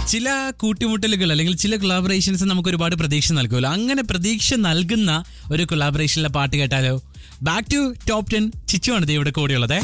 ചില കൂട്ടിമുട്ടലുകൾ അല്ലെങ്കിൽ ചില കൊളാബറേഷൻസ് നമുക്ക് ഒരുപാട് പ്രതീക്ഷ നൽകുമല്ലോ അങ്ങനെ പ്രതീക്ഷ നൽകുന്ന ഒരു കൊളാബറേഷനിലെ പാട്ട് കേട്ടാലോ ബാക്ക് ടു ടോപ്പ് ടെൻ ചിച്ചു ആണ് ദേ ഇവിടെ കൂടിയുള്ളത്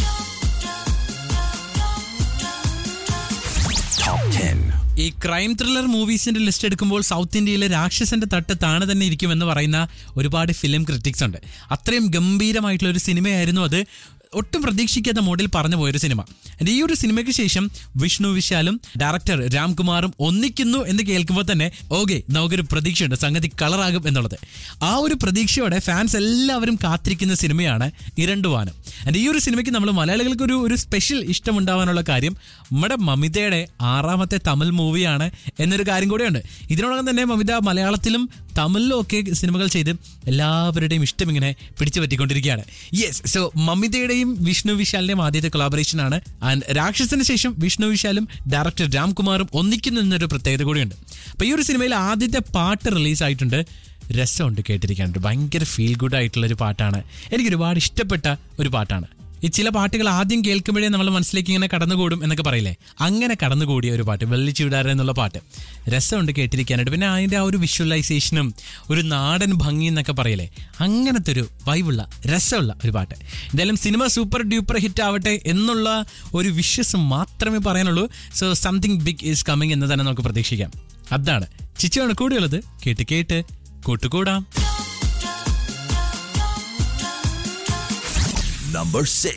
ഈ ക്രൈം ത്രില്ലർ മൂവീസിന്റെ ലിസ്റ്റ് എടുക്കുമ്പോൾ സൗത്ത് ഇന്ത്യയിലെ രാക്ഷസന്റെ തട്ട് താണെ തന്നെ ഇരിക്കുമെന്ന് പറയുന്ന ഒരുപാട് ഫിലിം ക്രിറ്റിക്സ് ഉണ്ട് അത്രയും ഗംഭീരമായിട്ടുള്ള ഒരു സിനിമയായിരുന്നു അത് ഒട്ടും പ്രതീക്ഷിക്കാത്ത മോഡിൽ പറഞ്ഞു പോയൊരു സിനിമ And ഈ ഒരു സിനിമയ്ക്ക് ശേഷം വിഷ്ണു വിശാലും ഡയറക്ടർ രാംകുമാറും ഒന്നിക്കുന്നു എന്ന് കേൾക്കുമ്പോൾ തന്നെ ഓക്കെ നമുക്കൊരു പ്രതീക്ഷയുണ്ട് സംഗതി കളറാകും എന്നുള്ളത് ആ ഒരു പ്രതീക്ഷയോടെ ഫാൻസ് എല്ലാവരും കാത്തിരിക്കുന്ന സിനിമയാണ് ഇരണ്ടുവാനം ആൻഡ് ഈ ഒരു സിനിമയ്ക്ക് നമ്മൾ മലയാളികൾക്ക് ഒരു ഒരു സ്പെഷ്യൽ ഇഷ്ടമുണ്ടാവാനുള്ള കാര്യം നമ്മുടെ മമിതയുടെ ആറാമത്തെ തമിഴ് മൂവിയാണ് എന്നൊരു കാര്യം കൂടെയുണ്ട് ഇതിനോടകം തന്നെ മമിത മലയാളത്തിലും തമിഴിലും ഒക്കെ സിനിമകൾ ചെയ്ത് എല്ലാവരുടെയും ഇഷ്ടം ഇങ്ങനെ പിടിച്ചു പറ്റിക്കൊണ്ടിരിക്കുകയാണ് യെസ് സോ മമിതയുടെയും വിഷ്ണു വിശാലിന്റെയും ആദ്യത്തെ കൊളാബറേഷൻ ആണ് ആൻഡ് രാക്ഷസന് ശേഷം വിഷ്ണു വിശാലും ഡയറക്ടർ രാംകുമാറും ഒന്നിക്കുന്നു എന്നൊരു പ്രത്യേകത കൂടിയുണ്ട് അപ്പൊ ഈ ഒരു സിനിമയിൽ ആദ്യത്തെ പാട്ട് റിലീസ് ആയിട്ടുണ്ട് രസമുണ്ട് കേട്ടിരിക്കാനുണ്ട് ഭയങ്കര ഫീൽ ഗുഡ് ആയിട്ടുള്ള ഒരു പാട്ടാണ് എനിക്ക് ഒരുപാട് ഇഷ്ടപ്പെട്ട ഒരു പാട്ടാണ് ഈ ചില പാട്ടുകൾ ആദ്യം കേൾക്കുമ്പോഴേ നമ്മൾ മനസ്സിലേക്ക് ഇങ്ങനെ കടന്നുകൂടും എന്നൊക്കെ പറയില്ലേ അങ്ങനെ കടന്നുകൂടിയ ഒരു പാട്ട് വെള്ളിച്ചൂടാര എന്നുള്ള പാട്ട് രസമുണ്ട് കേട്ടിരിക്കാനായിട്ട് പിന്നെ അതിൻ്റെ ആ ഒരു വിഷ്വലൈസേഷനും ഒരു നാടൻ ഭംഗി എന്നൊക്കെ പറയില്ലേ അങ്ങനത്തെ ഒരു വൈബുള്ള രസമുള്ള ഒരു പാട്ട് എന്തായാലും സിനിമ സൂപ്പർ ഡ്യൂപ്പർ ഹിറ്റ് ആവട്ടെ എന്നുള്ള ഒരു വിശ്വസം മാത്രമേ പറയാനുള്ളൂ so something big is coming എന്ന് തന്നെ നമുക്ക് പ്രതീക്ഷിക്കാം അതാണ് ചിച്ചുവാണ് കൂടെയുള്ളത് കേട്ട് കേട്ട് കൂട്ടുകൂടാം Number six.